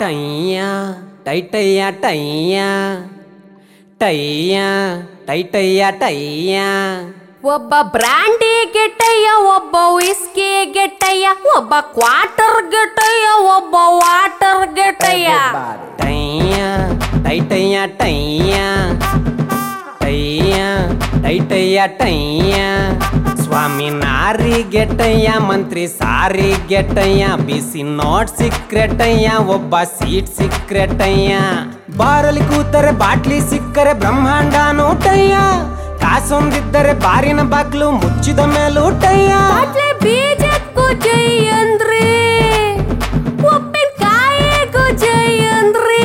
ಟೈಯ ಟೈಟಯ್ಯ ಟೈಯ ಟೈಯ ಟೈಟಯ್ಯ ಟೈಯ ಒಬ್ಬ ಬ್ರಾಂಡಿ ಗೆಟ್ಟಯ್ಯ ಒಬ್ಬ ವಿಸ್ಕಿ ಗೆಟ್ಟಯ್ಯ ಒಬ್ಬ ಕ್ವಾರ್ಟರ್ ಗೆಟ್ಟಯ್ಯ ಒಬ್ಬ ವಾಟರ್ ಗೆಟ್ಟಯ್ಯ ಟೈಯ ಟೈಟಯ್ಯ ಟೈಯ ಟೈಯ ಟೈಟಯ್ಯ ಟೈಯ ಸ್ವಾಮಿ ನಾರಿ ಗೆಟ್ಟಯ್ಯ ಮಂತ್ರಿ ಸಾರಿ ಗೆಟ್ಟಯ್ಯ ಬಿಸಿ ನೋಟ್ ಸಿಕ್ರೆಟಯ್ಯ ಒಬ್ಬ ಸೀಟ್ ಸಿಕ್ರೆಟಯ್ಯ ಬಾರಲ್ಲಿ ಕೂತರೆ ಬಾಟ್ಲಿ ಸಿಕ್ಕರೆ ಬ್ರಹ್ಮಾಂಡ ನೋಟಯ್ಯ ಕಾಸೊಂದಿದ್ದರೆ ಬಾರಿನ ಬಾಗ್ಲು ಮುಚ್ಚಿದ ಮೇಲೂಟಯ್ಯ ಬಾಟ್ಲಿ ಬೀಜಕ್ಕೂ ಜೈ ಅಂದ್ರಿ ಉಪ್ಪಿನಕಾಯಿಗೂ ಜೈ ಅಂದ್ರಿ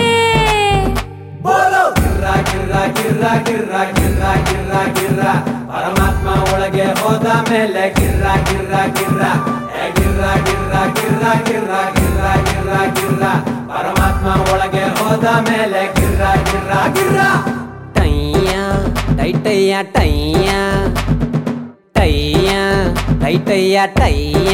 ಗಿರ್ರ ಗಿರ್ರ ಗಿರ್ರ ಗಿರ್ರ ಗಿರ್ರ ಗಿರ್ರ ಗಿರ್ರ ಪರಮಾತ್ಮ ಒಳಗೆ ಹೋದ ಮೇಲೆ ಗಿರ್ರ ಗಿರ್ರ ಗಿರ್ರ ಏ ಗಿರ್ರ ಗಿರ್ರ ಗಿರ್ರ ಗಿರ್ರ ಗಿರ್ರ ಗಿರ್ರ ಗಿರ್ರ ಪರಮಾತ್ಮ ಒಳಗೆ ಹೋದ ಮೇಲೆ ಗಿರ್ರ ಗಿರ್ರ ಗಿರ್ರ ಟೈಯ ಟೈಟಯ್ಯ ಟೈಯ ಟೈಯ ಟೈಟಯ್ಯ ಟೈಯ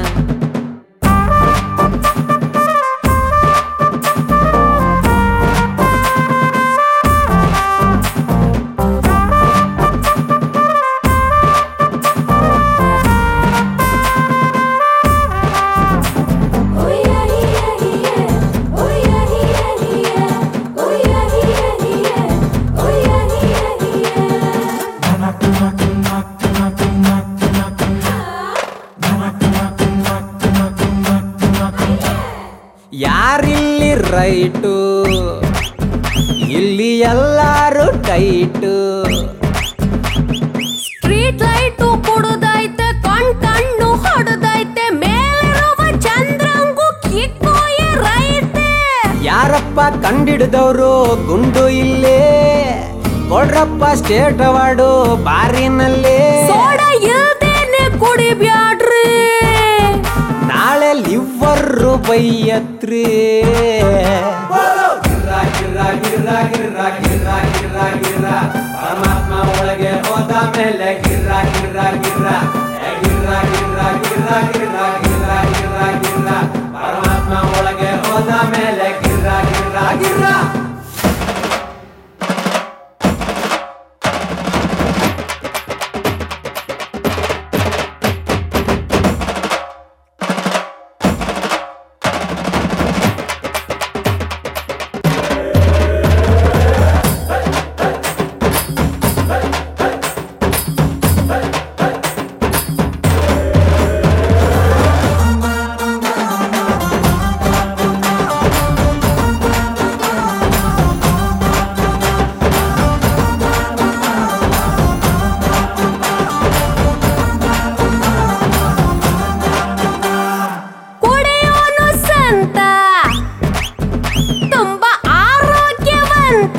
ಯಾರಿಲ್ಲಿ ರೈಟು ಇಲ್ಲಿ ಎಲ್ಲಾರು ಟೈಟು ಸ್ಟ್ರೀಟ್ ಲೈಟು ಕುಡುದೈತೆ ಕಣ್ ಕಣ್ಣು ಹೊಡೆದೈತೆ ಮೇಲಿರುವ ಚಂದ್ರಂಗೂ ಕಿಕ್ಕೋಯ ರೈತೆ ಯಾರಪ್ಪ ಕಂಡಿಡಿದವರು ಗುಂಡು ಇಲ್ಲೇ ಕೊಡ್ರಪ್ಪ ಸ್ಟೇಟ್ ಅವಾರ್ಡು ಬಾರಿನಲ್ಲೇ ಸೋಡಾ ಇಲ್ದೇನೆ ಕುಡಿಬ್ಯಾಡ್ರಿ ನಾಳೆ ಲಿವ್ವರು ಬೈಯತ್ರಿ ಪರಮಾತ್ಮ ಒಳಗೆ ಹೋದ ಮೇಲೆ ಗಿರ್ರ ಗಿರ್ರ ಗಿರ್ರ ಏ ಗಿರ್ರ ಗಿರ್ರ ಗಿರ್ರ ಗಿರ್ರ ಗಿರ್ರ ಗಿರ್ರ ಗಿರ್ರ ಪರಮಾತ್ಮ ಒಳಗೆ ಹೋದ ಮೇಲೆ ಗಿರ್ರ ಗಿರ್ರ ಗಿರ್ರ ಕುಡಿಯೋನು ಸಂತ ತುಂಬಾ ಆರೋಗ್ಯವಂತ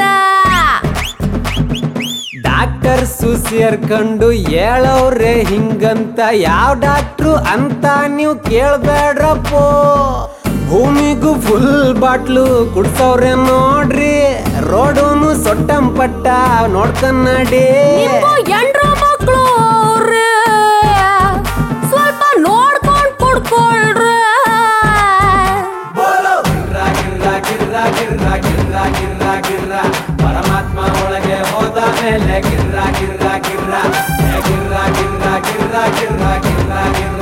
ಡಾಕ್ಟರ್ ಸೇರ್ಕೊಂಡು ಹೇಳವ್ರೆ ಹಿಂಗಂತ ಯಾವ ಡಾಕ್ಟ್ರು ಅಂತ ನೀವು ಕೇಳ್ಬೇಡ್ರಪ್ಪೋ ಭೂಮಿಗೂ ಫುಲ್ ಬಾಟ್ಲು ಕುಡ್ಸವ್ರೆ ನೋಡ್ರಿ ರೋಡುನು ಸೊಟ್ಟಂಪಟ್ಟ ನೋಡ್ಕನ್ನಡಿ ನಿಮ್ಗೂ ಎಂಡ್ರು ಮಕ್ಳು ಅವ್ರೆ. ಸ್ವಲ್ಪ ನೋಡ್ಕೊಂಡ್ ಕುಡ್ಕೊಳ್ರಿ ಪರಮಾತ್ಮ ಒಳಗೆ ಹೋದ ಮೇಲೆ ಗಿರ್ರ ಗಿರ್ರ ಗಿರ್ರ ಏ ಗಿರ್ರ ಗಿರ್ರ ಗಿರ್ರ ಗಿರ್ರ ಗಿರ್ರ ಗಿರ್ರ